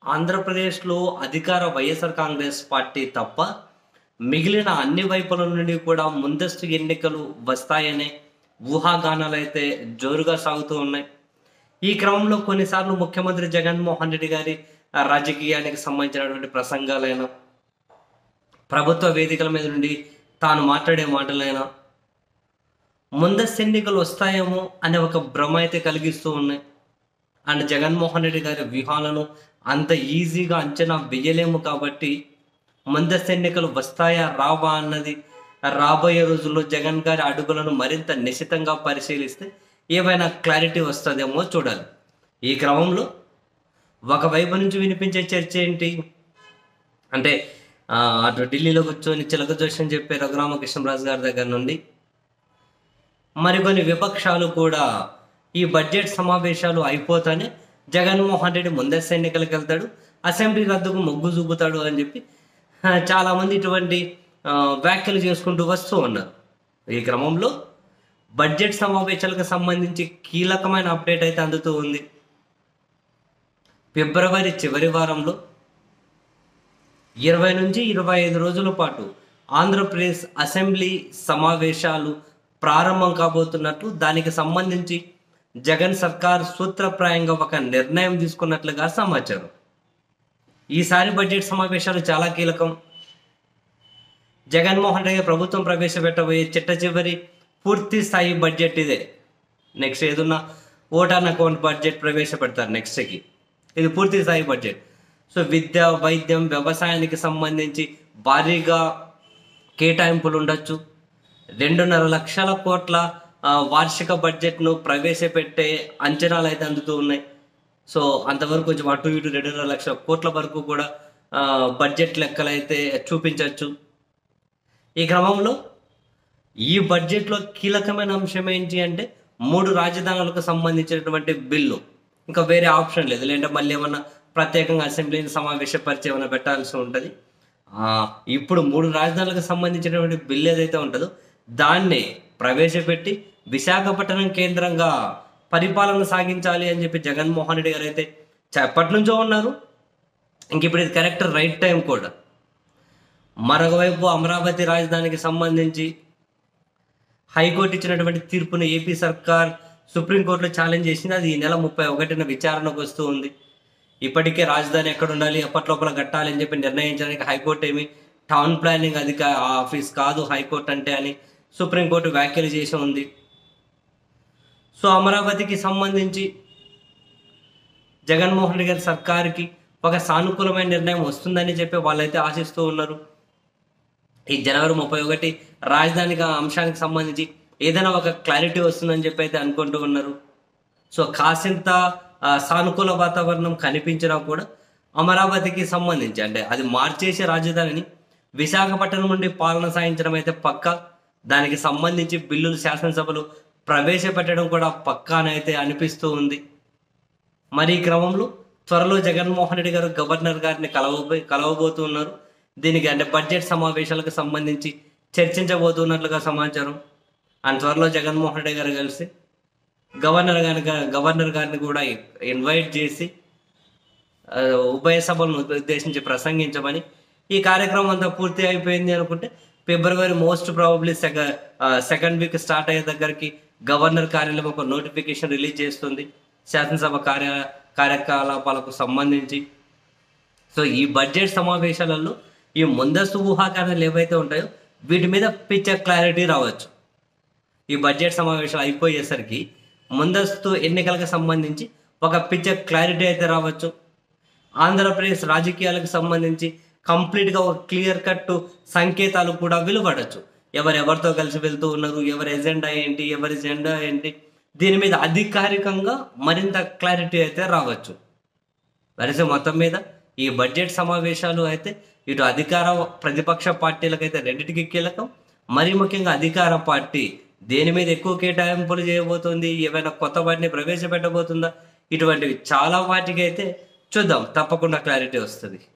ఆంధ్రప్రదేశ్లో అధికార వైఎస్ఆర్ కాంగ్రెస్ పార్టీ తప్ప మిగిలిన అన్ని వైపుల నుండి కూడా ముందస్తు ఎన్నికలు వస్తాయనే ఊహాగానాలు అయితే జోరుగా సాగుతూ ఉన్నాయి ఈ క్రమంలో కొన్నిసార్లు ముఖ్యమంత్రి జగన్మోహన్ రెడ్డి గారి ఆ, రాజకీయానికి సంబంధించినటువంటి ప్రసంగాలైనా ప్రభుత్వ వేదికల మీద నుండి తాను మాట్లాడే మాటలైనా ముందస్తు ఎన్నికలు వస్తాయేమో అనే ఒక భ్రమ అయితే కలిగిస్తూ ఉన్నాయి అండ్ జగన్మోహన్ రెడ్డి గారి వ్యూహాలను అంత ఈజీగా అంచనా వేయలేము కాబట్టి ముందస్తు ఎన్నికలు వస్తాయా రావా అన్నది రాబోయే రోజుల్లో జగన్ గారి అడుగులను మరింత నిశితంగా పరిశీలిస్తే ఏవైనా క్లారిటీ వస్తుందేమో చూడాలి ఈ క్రమంలో ఒకవైపు నుంచి వినిపించే చర్చ ఏంటి అంటే ఆ, అటు ఢిల్లీలో కూర్చొని చిలక జోషం చెప్పే రఘురామకృష్ణరాజు గారి దగ్గర నుండి మరికొన్ని విపక్షాలు కూడా ఈ బడ్జెట్ సమావేశాలు అయిపోతానే జగన్మోహన్ రెడ్డి ముందస్తు ఎన్నికలకు వెళ్తాడు అసెంబ్లీ రద్దుకు మొగ్గు చూపుతాడు అని చెప్పి ఆ, చాలామంది ఇటువంటి ఆ, వ్యాఖ్యలు చేసుకుంటూ వస్తూ ఉన్నారు ఈ క్రమంలో బడ్జెట్ సమావేశాలకు సంబంధించి కీలకమైన అప్డేట్ అయితే అందుతూ ఉంది ఫిబ్రవరి చివరి వారంలో ఇరవై నుంచి ఇరవై ఐదు రోజుల పాటు ఆంధ్రప్రదేశ్ అసెంబ్లీ సమావేశాలు ప్రారంభం కాబోతున్నట్లు దానికి సంబంధించి జగన్ సర్కార్ సూత్రప్రాయంగా ఒక నిర్ణయం తీసుకున్నట్లుగా సమాచారం ఈసారి బడ్జెట్ సమావేశాలు చాలా కీలకం జగన్మోహన్ రెడ్డి ప్రభుత్వం ప్రవేశపెట్టబోయే చిట్ట చివరి పూర్తి స్థాయి బడ్జెట్ ఇదే నెక్స్ట్ ఏదన్నా ఓటాన్ అకౌంట్ బడ్జెట్ ప్రవేశపెడతారు నెక్స్ట్కి ఇది పూర్తి స్థాయి బడ్జెట్ సో విద్య వైద్యం వ్యవసాయానికి సంబంధించి భారీగా కేటాయింపులు ఉండొచ్చు రెండున్నర లక్షల కోట్ల ఆ, వార్షిక బడ్జెట్ను ప్రవేశపెట్టే అంచనాలు అయితే అందుతూ ఉన్నాయి సో అంతవరకు కొంచెం అటు ఇటు రెండున్నర లక్షల కోట్ల వరకు కూడా ఆ, బడ్జెట్ లెక్కలు అయితే చూపించవచ్చు ఈ క్రమంలో ఈ బడ్జెట్లో కీలకమైన అంశం ఏంటి అంటే మూడు రాజధానులకు సంబంధించినటువంటి బిల్లు ఇంకా వేరే ఆప్షన్ లేదు లేదంటే మళ్ళీ ఏమన్నా ప్రత్యేకంగా అసెంబ్లీని సమావేశపరిచి ఏమైనా పెట్టాల్సి ఉంటుంది ఆ, ఇప్పుడు మూడు రాజధానులకు సంబంధించినటువంటి బిల్లు ఏదైతే ఉంటుందో దాన్ని ప్రవేశపెట్టి విశాఖపట్నం కేంద్రంగా పరిపాలన సాగించాలి అని చెప్పి జగన్మోహన్ రెడ్డి గారు అయితే చ- ఎప్పటి నుంచో ఉన్నారు ఇంక ఇప్పుడు ఇది కరెక్ట్ రైట్ టైం కూడా మరొక వైపు అమరావతి రాజధానికి సంబంధించి హైకోర్టు ఇచ్చినటువంటి తీర్పును ఏపీ సర్కార్ సుప్రీంకోర్టులో ఛాలెంజ్ చేసింది అది ఈ నెల ముప్పై ఒకటిన విచారణకు వస్తూ ఉంది ఇప్పటికే రాజధాని ఎక్కడ ఉండాలి ఎప్పటిలోపల కట్టాలి అని చెప్పి నిర్ణయించడానికి హైకోర్టు ఏమి టౌన్ ప్లానింగ్ అధిక ఆఫీస్ కాదు హైకోర్టు అంటే అని సుప్రీంకోర్టు వ్యాఖ్యలు చేసి ఉంది సో అమరావతికి సంబంధించి జగన్మోహన్ రెడ్డి గారి సర్కార్కి ఒక సానుకూలమైన నిర్ణయం వస్తుందని చెప్పి వాళ్ళైతే ఆశిస్తూ ఉన్నారు ఈ జనవరి ముప్పై ఒకటి రాజధానికి అంశానికి సంబంధించి ఏదైనా ఒక క్లారిటీ వస్తుందని చెప్పి అయితే అనుకుంటూ ఉన్నారు సో కాసింత ఆ, సానుకూల వాతావరణం కనిపించినా కూడా అమరావతికి సంబంధించి అంటే అది మార్చేసే రాజధానిని విశాఖపట్నం నుండి పాలన సాగించడం అయితే పక్క దానికి సంబంధించి బిల్లులు శాసనసభలు ప్రవేశపెట్టడం కూడా పక్కానైతే అనిపిస్తూ ఉంది మరి ఈ క్రమంలో త్వరలో జగన్మోహన్ రెడ్డి గారు గవర్నర్ గారిని కలవబో కలవబోతున్నారు దీనికి అంటే బడ్జెట్ సమావేశాలకు సంబంధించి చర్చించబోతున్నట్లుగా సమాచారం అండ్ త్వరలో జగన్మోహన్ రెడ్డి గారు కలిసి గవర్నర్ గారి గవర్నర్ గారిని కూడా ఇన్వైట్ చేసి ఆ, ఉభయ సభలను ఉద్దేశించి ప్రసంగించమని ఈ కార్యక్రమం అంతా పూర్తి అయిపోయింది అనుకుంటే ఫిబ్రవరి మోస్ట్ ప్రాబబ్లీ సెక సెకండ్ వీక్ స్టార్ట్ అయ్యే దగ్గరికి గవర్నర్ కార్యాలయం ఒక నోటిఫికేషన్ రిలీజ్ చేస్తుంది శాసనసభ కార్య కార్యకలాపాలకు సంబంధించి సో ఈ బడ్జెట్ సమావేశాలలో ఈ ముందస్తు ఊహాగానాలు ఏవైతే ఉంటాయో వీటి మీద పిక్చర్ క్లారిటీ రావచ్చు ఈ బడ్జెట్ సమావేశాలు అయిపోయేసరికి ముందస్తు ఎన్నికలకు సంబంధించి ఒక పిక్చర్ క్లారిటీ అయితే రావచ్చు ఆంధ్రప్రదేశ్ రాజకీయాలకు సంబంధించి కంప్లీట్గా ఒక క్లియర్ కట్ సంకేతాలు కూడా వెలువడచ్చు ఎవరు ఎవరితో కలిసి వెళ్తూ ఉన్నారు ఎవరి ఎజెండా ఏంటి ఎవరి ఎజెండా ఏంటి దీని మీద అధికారికంగా మరింత క్లారిటీ అయితే రావచ్చు వరుస మొత్తం మీద ఈ బడ్జెట్ సమావేశాలు అయితే ఇటు అధికార ప్రతిపక్ష పార్టీలకైతే రెండింటికి కీలకం మరీ ముఖ్యంగా అధికార పార్టీ దేని మీద ఎక్కువ కేటాయింపులు చేయబోతుంది ఏమైనా కొత్త వాటిని ప్రవేశపెట్టబోతుందా ఇటువంటివి చాలా వాటికి అయితే చూద్దాం తప్పకుండా క్లారిటీ వస్తుంది